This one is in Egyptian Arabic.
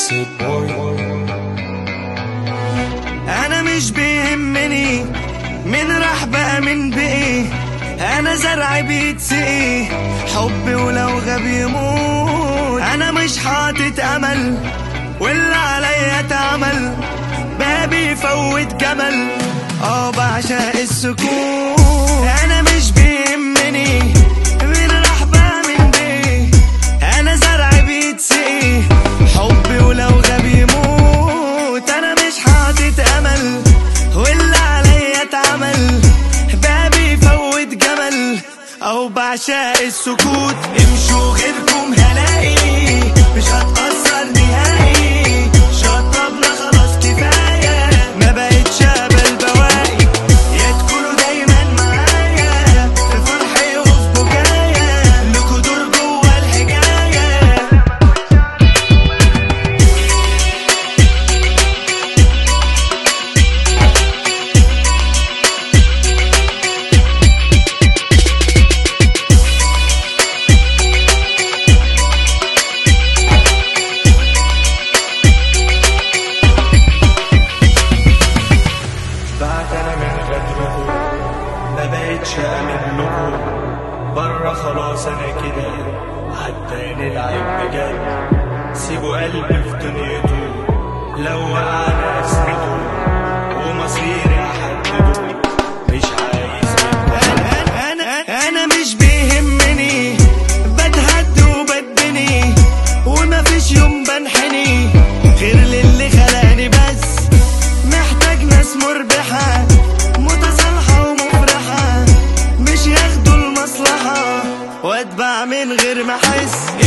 سيد بوي انا مش بيهمني من راح بقى من بقي انا زرع بيتسقي حبي ولو غاب يموت انا مش حاطط امل واللي عليا اتعمل بابي يفوت جمل اه بعشق السكوت انا مش بيهمني من راح بقى من بقي انا زرع بيتسقي حبي ولو غاب يموت انا مش حاطط امل واللي عليا اتعمل بابي يفوت جمل او بعشق السكوت امشوا غيركم هلاقي مش هتأثر نهائي شطبنا خلاص كفاية ما بقتش قبل بواقي يا تكونوا دايما معايا في فرحي وفي بكايا لكوا دور جوا الحكاية بعد انا من غدركم ما بقتش امن لكم بره خلاص انا كده حتى نلعب بجد سيبوا قلبي في دنيته لو وقع انا اسنده ومصيري احدده مش عايز منكم انا انا مش بيهمني بتهد وبدني ومفيش يوم بنحني غير للي خلقني بس محتاج ناس مربحة متصالحة ومفرحة مش ياخدوا المصلحة واتبع من غير ما احس